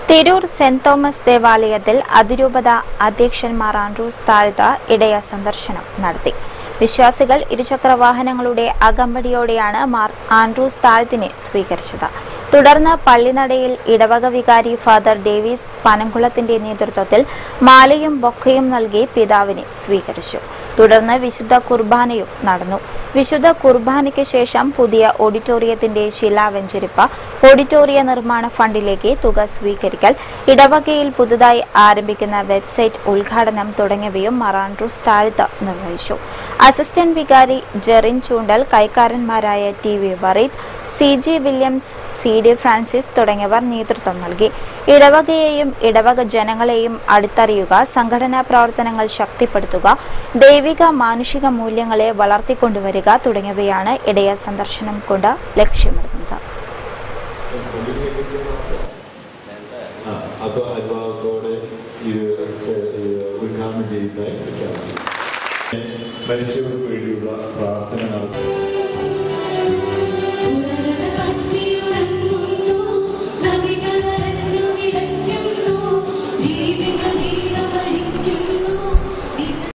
Tirur saint Thomas ദേവാലയത്തിൽ അതിരൂപത അധ്യക്ഷന്മാർ Andrews താഴ്ത്ത ഇടയ സന്ദർശനം നടത്തി വിശ്വാസികൾ ഇരുചക്ര വാഹനങ്ങളുടെ അകമ്പടിയോടെയാണ് മാർ ആൻഡ്രൂസ് താഴ്ത്തിനെ സ്വീകരിച്ചത് തുടർന്ന് പള്ളിനടയിൽ ഇടവക വികാരി ഫാദർ ഡേവിസ് പനംകുളത്തിന്റെ നേതൃത്വത്തിൽ മാലയും ബൊക്കയും നൽകി പിതാവിനെ സ്വീകരിച്ചു തുടർന്ന് വിശുദ്ധ കുർബാനയും നടന്നു വിശുദ്ധ കുർബാനയ്ക്ക് ശേഷം പുതിയ ഓഡിറ്റോറിയത്തിന്റെ ശിലാവെഞ്ചരിപ്പ് ഓഡിറ്റോറിയ നിർമ്മാണ ഫണ്ടിലേക്ക് തുക സ്വീകരിക്കൽ ഇടവകയിൽ പുതുതായി ആരംഭിക്കുന്ന വെബ്സൈറ്റ് ഉദ്ഘാടനം തുടങ്ങിയവയും മറാൻഡ്രൂസ് താഴ്ത്ത് നിർവഹിച്ചു അസിസ്റ്റന്റ് വികാരി ജെറിൻ ചൂണ്ടൽ കൈക്കാരന്മാരായ T V Vareed C G Williams C D Francis തുടങ്ങിയവർ നേതൃത്വം നൽകി ഇടവകയെയും ഇടവക ജനങ്ങളെയും അടുത്തറിയുക സംഘടനാ പ്രവർത്തനങ്ങൾ ശക്തിപ്പെടുത്തുക ദൈവിക മാനുഷിക മൂല്യങ്ങളെ വളർത്തിക്കൊണ്ടുവരിക തുടങ്ങിയവയാണ് ഇടയ സന്ദർശനം കൊണ്ട് ലക്ഷ്യമിടുന്നത് ആ, അപ്പോൾ അനുഭവത്തോടെ ഇത് സ- ഇത് ഉദ്ഘാടനം ചെയ്യുന്നതായി പ്രഖ്യാപിക്കുന്നു മരിച്ചവർക്ക് വേണ്ടിയുള്ള പ്രാർത്ഥന നടത്തുന്നു